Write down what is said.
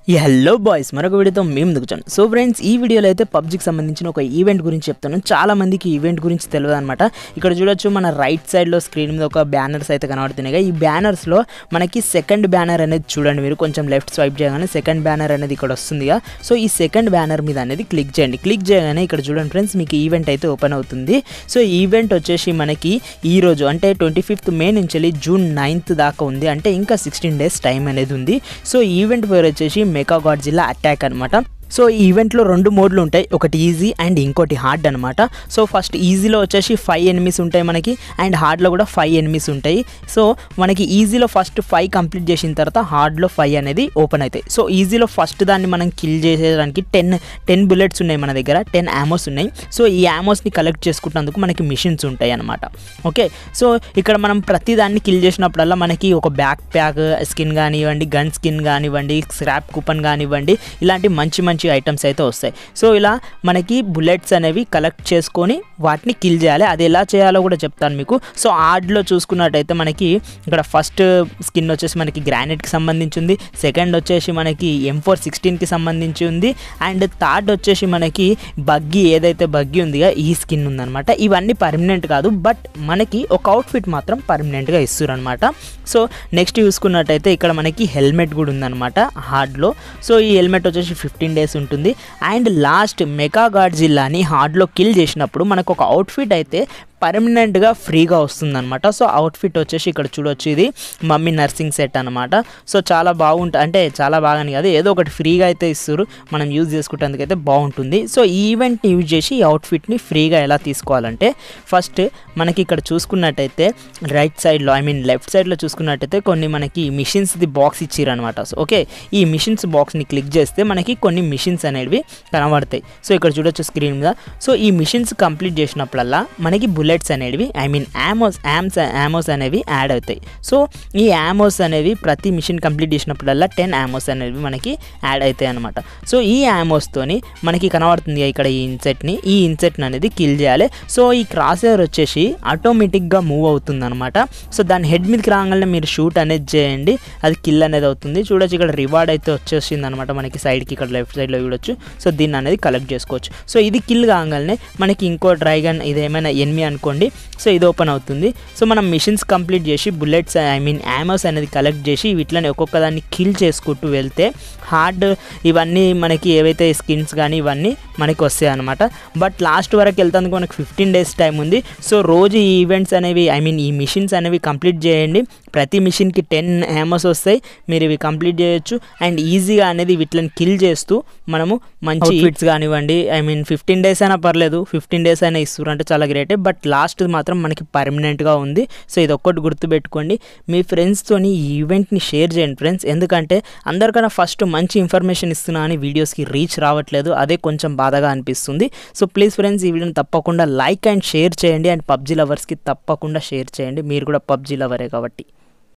hello boys మరొక వీడియోతో మేము ముందుకు సో ఫ్రెండ్స్ ఈ వీడియోలో అయితే పబ్జికి సంబంధించిన ఒక ఈవెంట్ గురించి చెప్తాను చాలా మందికి ఈవెంట్ గురించి తెలియదు అనమాట ఇక్కడ చూడొచ్చు మన రైట్ సైడ్లో స్క్రీన్ మీద ఒక బ్యానర్స్ అయితే కనబడుతున్నాయి ఈ బ్యానర్స్లో మనకి సెకండ్ బ్యానర్ అనేది చూడండి మీరు కొంచెం లెఫ్ట్ స్వైప్ చేయగానే సెకండ్ బ్యానర్ అనేది ఇక్కడ వస్తుందిగా సో ఈ సెకండ్ బ్యానర్ మీద అనేది క్లిక్ చేయండి క్లిక్ చేయగానే ఇక్కడ చూడండి ఫ్రెండ్స్ మీకు ఈవెంట్ అయితే ఓపెన్ అవుతుంది సో ఈవెంట్ వచ్చేసి మనకి ఈ రోజు అంటే ట్వంటీ ఫిఫ్త్ మే నుంచి వెళ్ళి జూన్ నైన్త్ దాకా ఉంది అంటే ఇంకా సిక్స్టీన్ డేస్ టైం అనేది ఉంది సో ఈవెంట్ పేరు వచ్చేసి మెగా గాడ్జిల్లా అటాక్ అనమాట సో ఈ ఈవెంట్లో రెండు మోడ్లు ఉంటాయి ఒకటి ఈజీ అండ్ ఇంకోటి హార్డ్ అనమాట సో ఫస్ట్ ఈజీలో వచ్చేసి ఫైవ్ ఎనిమిస్ ఉంటాయి మనకి అండ్ హార్డ్లో కూడా ఫైవ్ ఎనిమిస్ ఉంటాయి సో మనకి ఈజీలో ఫస్ట్ ఫైవ్ కంప్లీట్ చేసిన తర్వాత హార్డ్లో ఫైవ్ అనేది ఓపెన్ అవుతాయి సో ఈజీలో ఫస్ట్ దాన్ని మనం కిల్ చేసేదానికి టెన్ టెన్ బుల్లెట్స్ ఉన్నాయి మన దగ్గర టెన్ యామోస్ ఉన్నాయి సో ఈ యామోస్ని కలెక్ట్ చేసుకుంటున్నందుకు మనకి మిషన్స్ ఉంటాయి అనమాట ఓకే సో ఇక్కడ మనం ప్రతి దాన్ని కిల్ చేసినప్పుడల్లా మనకి ఒక బ్యాక్ ప్యాక్ స్కిన్ కానివ్వండి గన్ స్కిన్ కానివ్వండి స్క్రాప్ కూపన్ కానివ్వండి ఇలాంటి మంచి మంచి ఐటమ్స్ అయితే వస్తాయి సో ఇలా మనకి బుల్లెట్స్ అనేవి కలెక్ట్ చేసుకొని వాటిని కిల్ చేయాలి అది ఎలా చేయాలో కూడా చెప్తాను మీకు సో ఆర్డ్లో చూసుకున్నట్టయితే మనకి ఇక్కడ ఫస్ట్ స్కిన్ వచ్చేసి మనకి గ్రానైట్కి సంబంధించి ఉంది సెకండ్ వచ్చేసి మనకి ఎం ఫోర్ సిక్స్టీన్కి సంబంధించి ఉంది అండ్ థర్డ్ వచ్చేసి మనకి బగ్గి ఏదైతే బగ్గి ఉందిగా ఈ స్కిన్ ఉందన్నమాట ఇవన్నీ పర్మనెంట్ కాదు బట్ మనకి ఒక అవుట్ఫిట్ మాత్రం పర్మనెంట్గా ఇస్తారు అనమాట సో నెక్స్ట్ చూసుకున్నట్టయితే ఇక్కడ మనకి హెల్మెట్ కూడా ఉందన్నమాట హార్డ్లో సో ఈ హెల్మెట్ వచ్చేసి ఫిఫ్టీన్ డేస్ ఉంటుంది అండ్ లాస్ట్ మెగా గార్డ్ జిల్లాని హార్డ్లో కిల్ చేసినప్పుడు మనకు ఒక అవుట్ఫిట్ అయితే పర్మనెంట్గా ఫ్రీగా వస్తుందన్నమాట సో అవుట్ఫిట్ వచ్చేసి ఇక్కడ చూడొచ్చు ఇది మమ్మీ నర్సింగ్ సెట్ అనమాట సో చాలా బాగుంటుంది అంటే చాలా బాగానే కాదు ఏదో ఒకటి ఫ్రీగా అయితే ఇస్తారు మనం యూజ్ చేసుకుంటేందుకైతే బాగుంటుంది సో ఈ ఈవెంట్ని యూజ్ చేసి ఈ అవుట్ఫిట్ని ఫ్రీగా ఎలా తీసుకోవాలంటే ఫస్ట్ మనకి ఇక్కడ చూసుకున్నట్టయితే రైట్ సైడ్లో ఐ మీన్ లెఫ్ట్ సైడ్లో చూసుకున్నట్టయితే కొన్ని మనకి మిషన్స్ది బాక్స్ ఇచ్చిరనమాట సో ఓకే ఈ మిషన్స్ బాక్స్ని క్లిక్ చేస్తే మనకి కొన్ని మిషన్స్ అనేవి కనబడతాయి సో ఇక్కడ చూడొచ్చు స్క్రీన్ మీద సో ఈ మిషన్స్ కంప్లీట్ చేసినప్పుడల్లా మనకి బుల్లెట్స్ అనేవి ఐ మీన్ యామోస్ యామ్స్ యామోస్ అనేవి యాడ్ అవుతాయి సో ఈ యామోస్ అనేవి ప్రతి మిషన్ కంప్లీట్ చేసినప్పుడల్లా టెన్ యామోస్ అనేవి మనకి యాడ్ అవుతాయి అనమాట సో ఈ యామోస్తోని మనకి కనబడుతుంది ఇక్కడ ఈ ఇన్సెట్ని ఈ ఇన్సెట్ని అనేది కిల్ చేయాలి సో ఈ క్రాస్ ఎయిర్ వచ్చేసి ఆటోమేటిక్గా మూవ్ అవుతుంది అనమాట సో దాని హెడ్ మీదకి రాగానే మీరు షూట్ అనేది చేయండి అది కిల్ అనేది అవుతుంది చూడొచ్చు ఇక్కడ రివార్డ్ అయితే వచ్చేసింది అనమాట మనకి సైడ్కి ఇక్కడ లెఫ్ట్ సైడ్లో చూడొచ్చు సో దీన్ని అనేది కలెక్ట్ చేసుకోవచ్చు సో ఇది కిల్ కాగానే మనకి ఇంకో డ్రైగన్ ఇది ఏమైనా ఎనిమి అనుకోండి సో ఇది ఓపెన్ అవుతుంది సో మనం మిషన్స్ కంప్లీట్ చేసి బుల్లెట్స్ ఐ మీన్ యామోస్ అనేది కలెక్ట్ చేసి వీటిని ఒక్కొక్క దాన్ని కిల్ చేసుకుంటూ వెళ్తే హార్డ్ ఇవన్నీ మనకి ఏవైతే స్కిన్స్ కానీ ఇవన్నీ మనకి వస్తాయి అనమాట బట్ లాస్ట్ వరకు వెళ్తానికి మనకి ఫిఫ్టీన్ డేస్ టైం ఉంది సో రోజు ఈ ఈవెంట్స్ అనేవి ఐ మీన్ ఈ మిషన్స్ అనేవి కంప్లీట్ చేయండి ప్రతి మిషన్కి టెన్ హ్యామర్స్ వస్తాయి మీరు ఇవి కంప్లీట్ చేయొచ్చు అండ్ ఈజీగా అనేది వీటిని కిల్ చేస్తూ మనము మంచి ఫిట్స్ కానివ్వండి ఐ మీన్ ఫిఫ్టీన్ డేస్ అయినా పర్లేదు ఫిఫ్టీన్ డేస్ అయినా ఇస్తారు అంటే చాలా గ్రేటే బట్ లాస్ట్ మాత్రం మనకి పర్మనెంట్గా ఉంది సో ఇది ఒక్కటి గుర్తుపెట్టుకోండి మీ ఫ్రెండ్స్తోని ఈ ఈవెంట్ని షేర్ చేయండి ఫ్రెండ్స్ ఎందుకంటే అందరికన్నా ఫస్ట్ మంచి ఇన్ఫర్మేషన్ ఇస్తున్నా అని వీడియోస్కి రీచ్ రావట్లేదు అదే కొంచెం బాధగా అనిపిస్తుంది సో ప్లీజ్ ఫ్రెండ్స్ ఈ వీడియోని తప్పకుండా లైక్ అండ్ షేర్ చేయండి అండ్ పబ్జీ లవర్స్కి తప్పకుండా షేర్ చేయండి మీరు కూడా పబ్జీ లవరే కాబట్టి